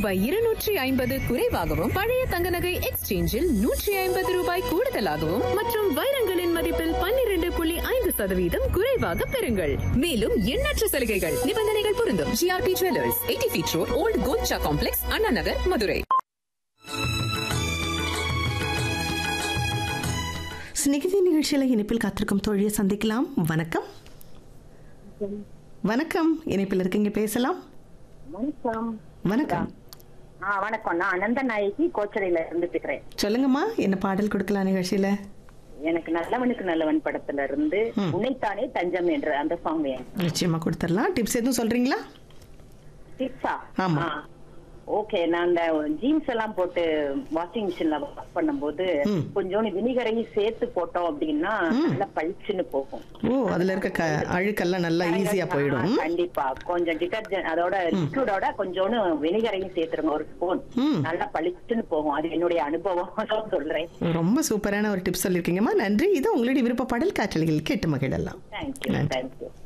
ரூபாய் இருநூற்றி ஐம்பது குறைவாகவும் பழைய தங்க நகை எக்ஸ்சேஞ்சில் நூற்றி ஐம்பது ரூபாய் கூடுதலாகவும் மற்றும் வைரங்களின் மதிப்பில் பன்னிரண்டு புள்ளி ஐந்து சதவீதம் குறைவாக பெறுங்கள் மேலும் எண்ணற்ற சலுகைகள் நிபந்தனைகள் பொருந்தும் GRB Jewellers Eighty Feet Road Old Golcha Complex Anna Nagar Madurai Snehithi நிகழ்ச்சியில் இணைப்பில் காத்திருக்கும் தோழியை சந்திக்கலாம் வணக்கம் வணக்கம் இணைப்பில் இருக்கீங்க பேசலாம் வணக்கம் வணக்கம் ஆ வணக்கம் நான் அனந்த நாயகி கோச்சரையில இருந்து பேசுறேன் சொல்லுங்கம்மா என்ன பாடல் கொடுக்கலாம் நிகழ்ச்சியில எனக்கு நல்லவனுக்கு நல்லவன் படத்துல இருந்து உன்னைத்தானே தஞ்சம் என்ற அந்த சாங் வேணும் நிச்சயமா கொடுத்துடலாம் டிப்ஸ் எதுவும் சொல்றீங்களா டிப்ஸா ஆமா. ஓகே நான் அந்த ஜீன்ஸ் எல்லாம் போட்டு வாஷிங் மிஷின்ல வாஷ் பண்ணும்போது ம். கொஞ்சோண்டு வினிகரையும் சேர்த்து போட்டோம் அப்படின்னா நல்லா பளிச்சுன்னு போகும் ஓ அதுல இருக்க க அழுக்கெல்லாம் நல்லா ஈஸியா போயிடும் ஆ, கண்டிப்பா கொஞ்சம் டிட்டர்ஜென்ட் அதோட லிக்விடோட கொஞ்சோண்டு வினிகரையும் சேர்த்துருங்க ஒரு ஸ்பூன் ம். நல்லா பளிச்சுன்னு போகும் அது என்னுடைய அனுபவம் தான் சொல்றேன் ரொம்ப சூப்பரான ஒரு டிப்ஸ் சொல்லியிருக்கீங்கம்மா நன்றி இது உங்களுடைய விருப்ப பாடல் காற்றலிகள் கேட்டு மகிழலாம் தேங்க்யூ தேங்க்யூ